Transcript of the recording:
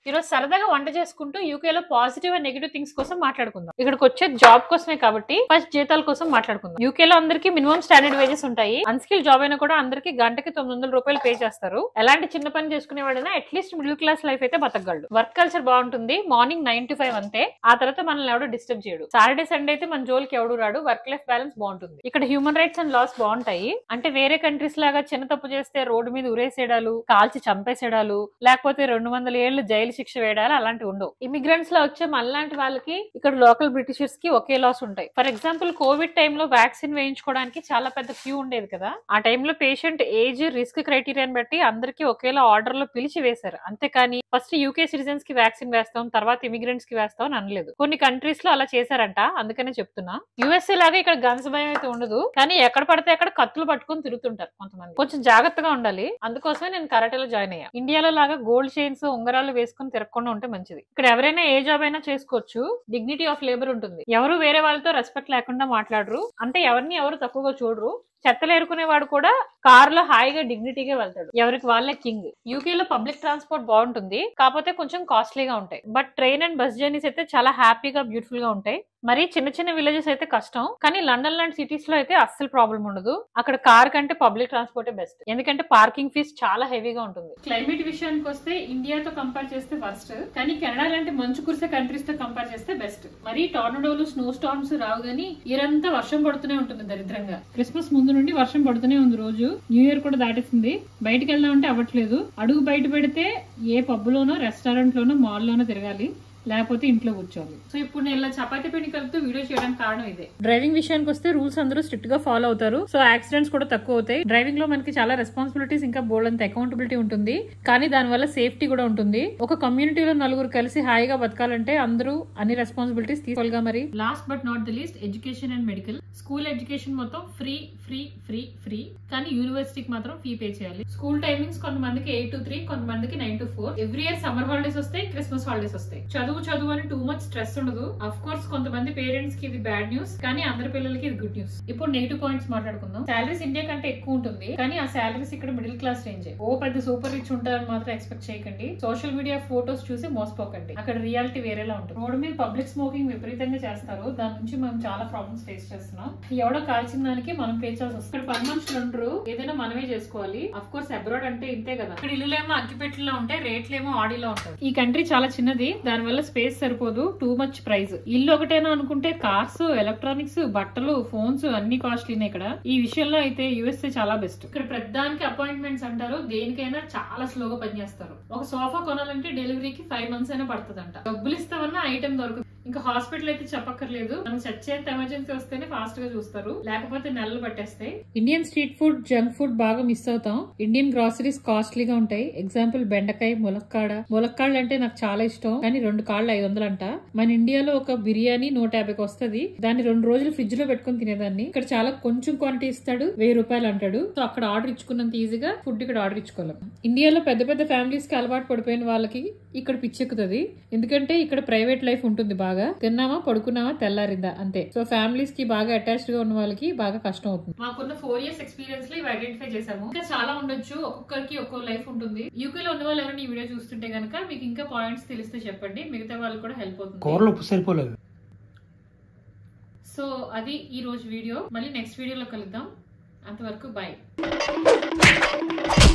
ఈరోజు సరదాగా వంట చేసుకుంటూ యూకే లో పాజిటివ్ అండ్ నెగిటివ్ థింగ్స్ కోసం మాట్లాడుకుందాం ఇక్కడికి వచ్చే జాబ్ కోసమే కాబట్టి ఫస్ట్ జీతాల కోసం మాట్లాడుకుందాం యూకే లో అందరికి మినిమం స్టాండర్డ్ వేజెస్ ఉంటాయి అన్స్కిల్ జాబ్ అయినా కూడా అందరికి గంటకి తొమ్మిది వందల రూపాయలు పే చేస్తారు ఎలాంటి చిన్న పని చేసుకునేవాడైనా అట్లీస్ట్ మిడిల్ క్లాస్ లైఫ్ అయితే బతకగలడు వర్క్ కల్చర్ బాగుంటుంది మార్నింగ్ నైన్ టు ఫైవ్ అంతే ఆ తర్వాత మనల్ని ఎవడో డిస్టర్బ్ చేయడు సాటర్డే సండే అయితే మన జోలికి ఎవడు రాడు వర్క్ లైఫ్ బ్యాలెన్స్ బాగుంటుంది ఇక్కడ హ్యూమన్ రైట్స్ అండ్ లాస్ బాగుంటాయి అంటే వేరే కంట్రీస్ లాగా చిన్న తప్పు చేస్తే రోడ్డు మీద ఉరేసేయడాలు కాల్చి చంపేసేయడాలు లేకపోతే రెండు వందల ఏళ్లు జైలు శిక్ష వేయడాలు అలాంటివి ఉండవు ఇమిగ్రెంట్స్ లో వచ్చే మనలాంటి వాళ్ళకి ఇక్కడ లోకల్ బ్రిటిషర్స్ కి ఒకే లాస్ ఉంటాయి ఫర్ ఎగ్జాంపుల్ కోవిడ్ టైంలో వ్యాక్సిన్ వేయించుకోవడానికి చాలా పెద్ద క్యూ ఉండేది కదా ఆ టైంలో పేషెంట్ ఏజ్ రిస్క్ క్రైటీరియాని బట్టి అందరికీ ఒకేలా ఆర్డర్ లో పిలిచి వేశారు అంతేకాని ఫస్ట్ యూకే సిటిజన్స్ కి వ్యాక్సిన్ వేస్తాం తర్వాత ఇమిగ్రెంట్స్ కి వేస్తాం అని అనలేదు కొన్ని కంట్రీస్ లో అలా చేశారంట అందుకనే చెప్తున్నా యుఎస్ఏ లాగా ఇక్కడ గన్స్ భయం అయితే ఉండదు కానీ ఎక్కడ పడితే అక్కడ కత్తులు పట్టుకొని తిరుగుతుంటారు కొంతమంది కొంచెం జాగ్రత్తగా ఉండాలి అందుకోసమే నేను కరాటేలో జాయిన్ అయ్యా ఇండియాలో లాగా గోల్డ్ చైన్స్ ఉంగరాలు వేసుకుని తిరగకుండా ఉంటే మంచిది ఇక్కడ ఎవరైనా ఏ జాబ్ అయినా చేసుకోవచ్చు డిగ్నిటీ ఆఫ్ లేబర్ ఉంటుంది ఎవరు వేరే వాళ్ళతో రెస్పెక్ట్ లేకుండా మాట్లాడరు అంటే ఎవరిని ఎవరు తక్కువగా చూడరు చెత్తలు ఏరుకునే వాడు కూడా కార్ లో హాయిగా డిగ్నిటీగా వెళ్తాడు ఎవరికి వాళ్ళే కింగ్ యూకే లో పబ్లిక్ ట్రాన్స్పోర్ట్ బాగుంటుంది కాకపోతే కొంచెం కాస్ట్లీగా ఉంటాయి but train and bus journeys అయితే చాలా హ్యాపీగా బ్యూటిఫుల్ గా ఉంటాయి మరి చిన్న చిన్న విలేజెస్ అయితే కష్టం కానీ లండన్ లాంటి సిటీస్ లో అయితే అస్సలు ప్రాబ్లం ఉండదు అక్కడ కార్ కంటే పబ్లిక్ ట్రాన్స్పోర్ట్ బెస్ట్ ఎందుకంటే పార్కింగ్ ఫీస్ చాలా హెవీగా ఉంటుంది క్లైమేట్ విషయానికి వస్తే ఇండియాతో కంపేర్ చేస్తే వర్స్ట్ కానీ కెనడా లాంటి మంచు కురిసే కంట్రీస్ తో కంపేర్ చేస్తే బెస్ట్ మరి టోర్నడోలు స్నో స్టార్మ్స్ రావు గానీ ఇయరంతా వర్షం పడుతూనే ఉంటుంది దరిద్రంగా క్రిస్మస్ ముందు నుండి వర్షం పడుతూనే ఉంది రోజు న్యూ ఇయర్ కూడా దాటేసింది బయటకు వెళ్దామంటే అవ్వట్లేదు అడుగు బయట పెడితే ఏ పబ్బులోనో రెస్టారెంట్ లోనో మాల్ లోనో తిరగాలి లేకపోతే ఇంట్లో కూర్చోవాలి సో ఇప్పుడు నేను ఇలా చపాతీ పిండి కలుపుతూ వీడియో చేయడానికి కారణం ఇదే డ్రైవింగ్ విషయానికి వస్తే రూల్స్ అందరూ స్ట్రిక్ట్ గా ఫాలో అవుతారు సో యాక్సిడెంట్స్ కూడా తక్కువ అవుతాయి డ్రైవింగ్ లో మనకి చాలా రెస్పాన్సిబిలిటీస్ ఇంకా బోల్డ్ అంత అకౌంటబిలిటీ ఉంటుంది కానీ దాని వల్ల సేఫ్టీ కూడా ఉంటుంది ఒక కమ్యూనిటీలో నలుగురు కలిసి హాయిగా బతకాలంటే అందరూ అన్ని రెస్పాన్సిబిలిటీస్ తీసుకోవాలిగా మరి last but not the least education and medical school education మొత్తం ఫ్రీ ఫ్రీ ఫ్రీ ఫ్రీ కానీ యూనివర్సిటీకి మాత్రం ఫీ పే చేయాలి స్కూల్ టైమింగ్స్ కొంతమందికి ఎయిట్ టు త్రీ కొంతమందికి nine to four every year summer holidays వస్తాయి క్రిస్మస్ హాలిడేస్ వస్తాయి చదువు చదువు అని టూ మచ్ స్ట్రెస్ ఉండదు అఫ్ కోర్స్ కొంతమంది పేరెంట్స్ కి ఇది బ్యాడ్ న్యూస్ కానీ అందరి పిల్లలకి ఇది గుడ్ న్యూస్ ఇప్పుడు నెగిటివ్ పాయింట్స్ మాట్లాడుకుందాం సాలరీస్ ఇండియా కంటే ఎక్కువ ఉంటుంది కానీ ఆ సాలరీస్ ఇక్కడ మిడిల్ క్లాస్ రేంజ్ ఓ పెద్ద సూపర్ రిచ్ ఉంటారని మాత్రం ఎక్స్పెక్ట్ చేయకండి సోషల్ మీడియా ఫోటోస్ చూసి మోసపోకండి అక్కడ రియాలిటీ వేరేలా ఉంటుంది రోడ్ మీద పబ్లిక్ స్మోకింగ్ విపరీతంగా చేస్తారు దాని నుంచి మనం చాలా ప్రాబ్లమ్స్ ఫేస్ చేస్తున్నాం ఎవడో కాల్చిన దానికి మనం పే చేయాల్సి వస్తుంది ఇక్కడ పని మనుషులు ఉండరు ఏదైనా మనమే చేసుకోవాలి అఫ్ కోర్స్ అబ్రాడ్ అంటే ఇంతే కదా ఇక్కడ ఇల్లులేమో అగ్గిపెట్టెలో ఉంటాయి రేట్లేమో ఆడిలో ఉంటాయి ఈ కంట్రీ చాలా చిన్నది దాని వల్ల స్పేస్ సరిపోదు టూ మచ్ ప్రైస్ ఇల్లు ఒకటేనా అనుకుంటే కార్స్ ఎలక్ట్రానిక్స్ బట్టలు ఫోన్స్ అన్ని కాస్ట్లీనే ఇక్కడ ఈ విషయంలో అయితే యుఎస్ఏ చాలా బెస్ట్ ఇక్కడ ప్రతిదానికి అపాయింట్మెంట్స్ అంటారు దేనికైనా చాలా స్లోగా పనిచేస్తారు ఒక సోఫా కొనాలంటే డెలివరీకి ఫైవ్ మంత్స్ అయినా పడుతుందంట డబ్బులు ఇస్తామన్నా ఐటమ్ దొరకదు ఇంకా హాస్పిటల్ అయితే చెప్పక్కర్లేదు మనం చచ్చేంత ఎమర్జెన్సీ వస్తేనే ఫాస్ట్ గా చూస్తారు లేకపోతే నెలలు పట్టేస్తాయి Indian street food junk food బాగా మిస్ అవుతాం ఇండియన్ గ్రాసరీస్ కాస్ట్లీగా ఉంటాయి ఎగ్జాంపుల్ బెండకాయ ములక్కాడ ములక్కాడలు అంటే నాకు చాలా ఇష్టం కానీ రెండు కాళ్ళు ఐదు వందలు అంట మన ఇండియాలో ఒక బిర్యానీ నూట యాభైకి వస్తుంది దాన్ని రెండు రోజులు ఫ్రిడ్జ్ లో పెట్టుకుని తినేదాన్ని ఇక్కడ చాలా కొంచెం క్వాంటిటీ ఇస్తాడు వెయ్యి రూపాయలు అంటాడు సో అక్కడ ఆర్డర్ ఇచ్చుకున్నంత ఈజీగా ఫుడ్ ఇక్కడ ఆర్డర్ ఇచ్చుకోలేం ఇండియాలో పెద్ద పెద్ద ఫ్యామిలీస్ కి అలవాటు పడిపోయిన వాళ్ళకి ఇక్కడ పిచ్చెక్కుతుంది ఎందుకంటే ఇక్కడ ప్రైవేట్ లైఫ్ ఉంటుంది బాగా తిన్నామా పడుకున్నామా తెల్లారిందా అంతే సో ఫ్యామిలీస్ కి బాగా అటాచ్డ్ గా ఉన్న వాళ్ళకి బాగా కష్టం అవుతుంది మాకున్న ఫోర్ ఇయర్స్ ఎక్స్పీరియన్స్ లో ఇవి ఐడెంటిఫై చేసాము ఇంకా చాలా ఉండొచ్చు ఒక్కొక్కరికి ఒక్కో లైఫ్ ఉంటుంది యూకే లో ఉన్న వాళ్ళు ఎవరైనా ఈ వీడియో చూస్తుంటే గనక మీకు ఇంకా పాయింట్స్ తెలిస్తే చెప్పండి మిగతా వాళ్ళు కూడా హెల్ప్ అవుతుంది కూరలో ఉప్పు సరిపోలేదు సో అది ఈ రోజు వీడియో మళ్ళీ నెక్స్ట్ వీడియోలో కలుద్దాం అంతవరకు బాయ్